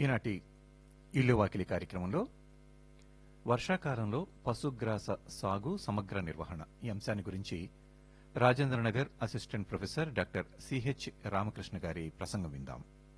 ఈనాటి ఇల్లు వాకిలి కార్యక్రమంలో వర్షాకాలంలో పశుగ్రాస సాగు సమగ్ర నిర్వహణ ఈ అంశాన్ని గురించి Rajendranagar assistant professor doctor CH Ramakrishna గారి ప్రసంగం విందాం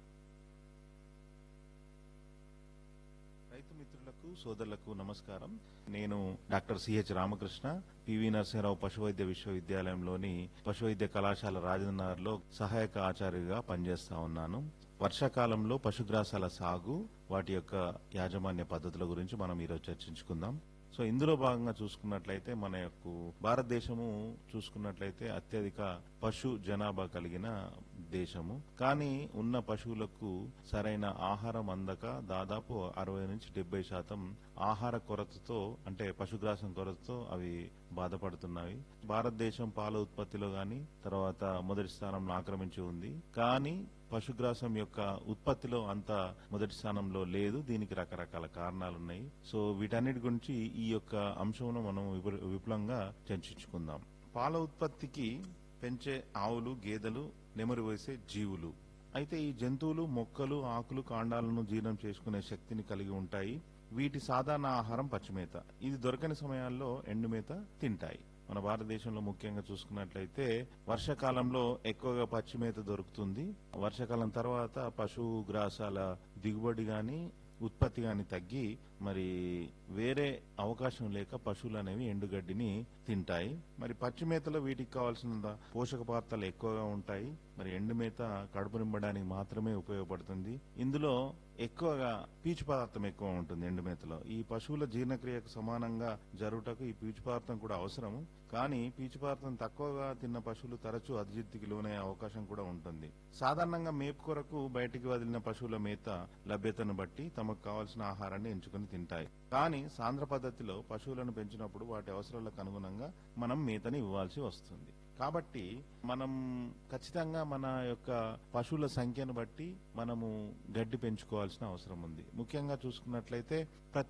రైతు మిత్రులకు సోదరులకు నమస్కారం నేను doctor CH Ramakrishna PV Narasimharao పశువైద్య విశ్వవిద్యాలయంలోని పశువైద్య కళాశాల రాజేంద్రనగర్లో సహాయక ఆచార్యుగా పనిచేస్తా ఉన్నాను వర్షాకాలంలో పశుగ్రాసాల సాగు వాటి యొక్క యాజమాన్య పద్ధతుల గురించి మనం ఈరోజు చర్చించుకుందాం సో ఇందులో భాగంగా చూసుకున్నట్లయితే మన యొక్క భారతదేశము చూసుకున్నట్లయితే అత్యధిక పశు జనాభా కలిగిన దేశము కానీ ఉన్న పశువులకు సరైన ఆహారం అందక దాదాపు అరవై నుంచి డెబ్బై శాతం ఆహార కొరతతో అంటే పశుగ్రాసం కొరతతో అవి బాధపడుతున్నాయి భారతదేశం పాల ఉత్పత్తిలో గాని తర్వాత మొదటి స్థానంలో ఆక్రమించి ఉంది కానీ పశుగ్రాసం యొక్క ఉత్పత్తిలో అంత మొదటి స్థానంలో లేదు దీనికి రకరకాల కారణాలు ఉన్నాయి సో వీటన్నిటి గురించి ఈ యొక్క అంశంలో మనం విపు- విపులంగా చర్చించుకుందాం పాల ఉత్పత్తికి పెంచే ఆవులు గేదెలు నెమరు వేసే జీవులు అయితే ఈ జంతువులు మొక్కలు ఆకులు కాండాలను జీర్ణం చేసుకునే శక్తిని కలిగి ఉంటాయి వీటి సాధారణ ఆహారం పచ్చిమేత ఇది దొరకని సమయాల్లో ఎండుమేత తింటాయి మన భారతదేశంలో ముఖ్యంగా చూసుకున్నట్లయితే వర్షాకాలంలో ఎక్కువగా పచ్చిమేత దొరుకుతుంది వర్షాకాలం తర్వాత పశు గ్రాసాల దిగుబడి గాని ఉత్పత్తి గాని తగ్గి మరి వేరే అవకాశం లేక పశువులు అనేవి ఎండుగడ్డిని తింటాయి మరి పచ్చి మేతలో వీటికి కావాల్సిన పోషక పదార్థాలు ఎక్కువగా ఉంటాయి మరి ఎండు మేత కడుపు నింపడానికి మాత్రమే ఉపయోగపడుతుంది ఇందులో ఎక్కువగా పీచు పదార్థం ఎక్కువ ఉంటుంది ఎండు మేతలో ఈ పశువుల జీర్ణక్రియకు సమానంగా జరుగుటకు ఈ పీచు పదార్థం కూడా అవసరము కానీ పీచు పదార్థం తక్కువగా తిన్న పశువులు తరచూ అధిజిత్తికి లోనయ్యే అవకాశం కూడా ఉంటుంది సాధారణంగా మేపు కొరకు బయటికి వదిలిన పశువుల మేత లభ్యతను బట్టి తమకు కావాల్సిన ఆహారాన్ని ఎంచుకుని తింటాయి కానీ సాంద్ర పద్ధతిలో పశువులను పెంచినప్పుడు వాటి అవసరాలకు అనుగుణంగా మనం మేతని ఇవ్వాల్సి వస్తుంది కాబట్టి మనం ఖచ్చితంగా మన యొక్క పశువుల సంఖ్యను బట్టి మనము గడ్డి పెంచుకోవాల్సిన అవసరం ఉంది ముఖ్యంగా చూసుకున్నట్లయితే ప్రతి